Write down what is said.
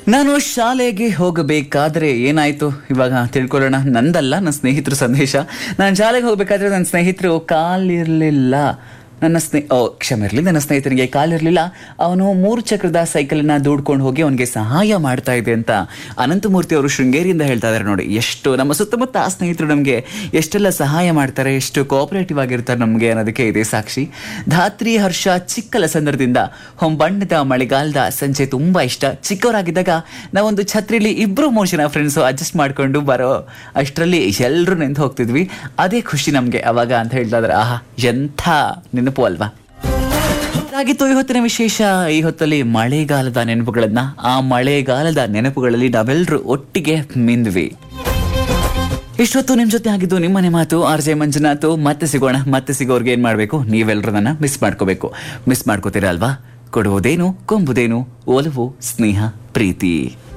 ನಾನು ಶಾಲೆಗೆ ಹೋಗಬೇಕಾದ್ರೆ ಏನಾಯ್ತು ಇವಾಗ ತಿಳ್ಕೊಳ್ಳೋಣ ನಂದಲ್ಲ ನನ್ನ ಸ್ನೇಹಿತರ ಸಂದೇಶ ನಾನು ಶಾಲೆಗೆ ಹೋಗಬೇಕಾದ್ರೆ ನನ್ನ ಸ್ನೇಹಿತರು ಕಾಲಿರಲಿಲ್ಲ ನನ್ನ ಸ್ನೇ ಓ ಕ್ಷಮೆ ಇರಲಿ ನನ್ನ ಸ್ನೇಹಿತನಿಗೆ ಕಾಲಿರಲಿಲ್ಲ ಅವನು ಮೂರು ಚಕ್ರದ ಸೈಕಲನ್ನ ದೂಡ್ಕೊಂಡು ಹೋಗಿ ಅವನಿಗೆ ಸಹಾಯ ಮಾಡ್ತಾ ಇದೆ ಅಂತ ಅನಂತಮೂರ್ತಿ ಅವರು ಶೃಂಗೇರಿಯಿಂದ ಹೇಳ್ತಾ ಇದ್ದಾರೆ ನೋಡಿ ಎಷ್ಟು ನಮ್ಮ ಸುತ್ತಮುತ್ತ ಆ ಸ್ನೇಹಿತರು ನಮಗೆ ಎಷ್ಟೆಲ್ಲ ಸಹಾಯ ಮಾಡ್ತಾರೆ ಎಷ್ಟು ಕೋಆಪರೇಟಿವ್ ಆಗಿರ್ತಾರೆ ನಮಗೆ ಅನ್ನೋದಕ್ಕೆ ಇದೆ ಸಾಕ್ಷಿ ಧಾತ್ರಿ ಹರ್ಷ ಚಿಕ್ಕಲಸಂದ್ರದಿಂದ ಹೊಂಬಣ್ಣದ ಮಳೆಗಾಲದ ಸಂಜೆ ತುಂಬಾ ಇಷ್ಟ ಚಿಕ್ಕವರಾಗಿದ್ದಾಗ ನಾವೊಂದು ಛತ್ರಿಲಿ ಇಬ್ರು ಮೂರು ಜನ ಫ್ರೆಂಡ್ಸು ಅಡ್ಜಸ್ಟ್ ಮಾಡ್ಕೊಂಡು ಬರೋ ಅಷ್ಟರಲ್ಲಿ ಎಲ್ಲರೂ ನಿಂತು ಹೋಗ್ತಿದ್ವಿ ಅದೇ ಖುಷಿ ನಮಗೆ ಅವಾಗ ಅಂತ ಹೇಳ್ತಾ ಇದ್ದಾರೆ ಆಹಾ ಎಂಥ ನೆನಪು ಅಲ್ವಾ ಆಗಿತ್ತು ಈ ಹೊತ್ತಿನ ವಿಶೇಷ ಈ ಹೊತ್ತಲ್ಲಿ ಮಳೆಗಾಲದ ನೆನಪುಗಳನ್ನ ಆ ಮಳೆಗಾಲದ ನೆನಪುಗಳಲ್ಲಿ ನಾವೆಲ್ಲರೂ ಒಟ್ಟಿಗೆ ಮಿಂದ್ವಿ ಇಷ್ಟೊತ್ತು ನಿಮ್ ಜೊತೆ ಆಗಿದ್ದು ನಿಮ್ಮನೆ ಮಾತು ಆರ್ ಜೆ ಮಂಜುನಾಥ್ ಮತ್ತೆ ಸಿಗೋಣ ಮತ್ತೆ ಸಿಗೋರ್ಗೆ ಏನ್ ಮಾಡ್ಬೇಕು ನೀವೆಲ್ಲರೂ ನನ್ನ ಮಿಸ್ ಮಾಡ್ಕೋಬೇಕು ಮಿಸ್ ಮಾಡ್ಕೋತೀರಾ ಅಲ್ವಾ ಕೊಡುವುದೇನು ಕೊಂಬುದೇನು ಒಲವು ಸ್ನೇಹ ಪ್ರೀತಿ